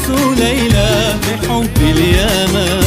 وليلى بحب اليمن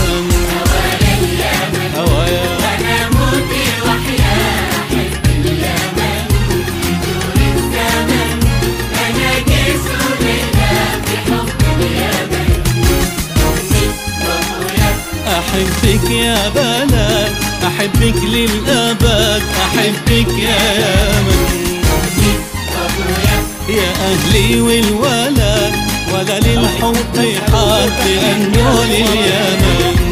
هوايا أنا موتي وحياة أحب اليمن بدون الزمن أنا جيس وليلى بحب اليمن أمي وأبويا أحبك يا بلد أحبك للأبد أحبك يا يمن أمي وأبويا يا أهلي والولد ولا للحب حد أنه لليمن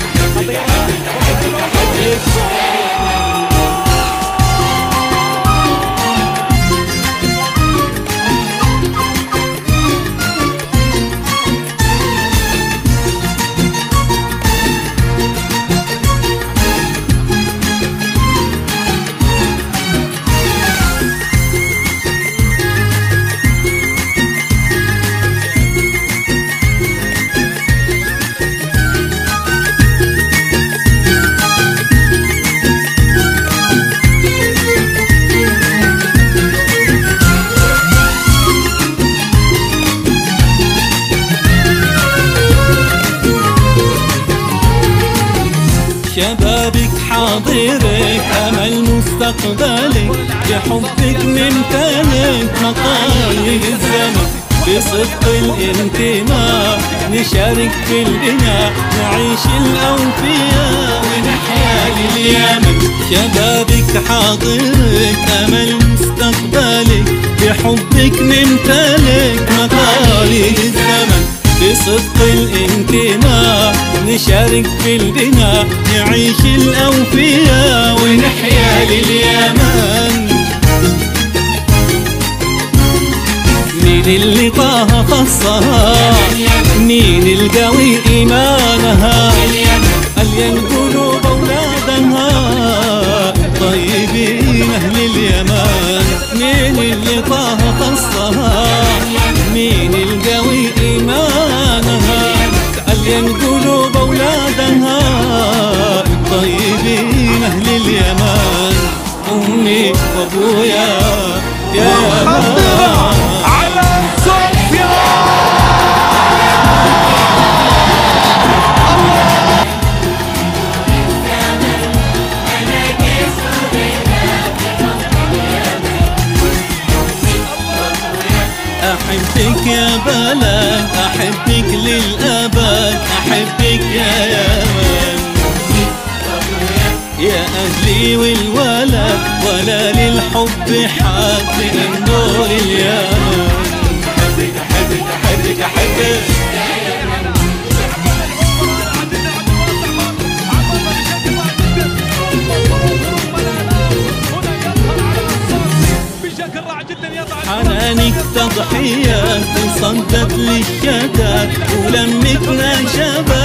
شبابك حاضرك أمل مستقبلك بحبك نمتلك مقاييس الزمن بصدق الانتماء نشارك في البناء نعيش الأوفياء ونحيا لليمن شبابك حاضرك أمل مستقبلك بحبك نمتلك مقاييس الزمن بصدق الانتماء نشارك في البناء نعيش الأوفياء ونحيا لليمن مين اللي طه خصها مين القوي إيمانها ألين قلوب أولادها طيبين أهل اليمن مين اللي طه خصها مين القوي إيمانها ألين قلوب أولادها طيبين أهل اليمن أمي وأبويا يا يمن على صوفيا أنا جيس وليلى بحب اليمن أمي وأبويا أحبك يا بلد أحبك للأبد أحبك يا يمن يا أهلي والولد ولا للحب حد من دور اليمن أحبك أحبك أحبك أحبك بشكل رائع جدا يضع حنانك تضحيات صدت للشتات ولمتنا شباب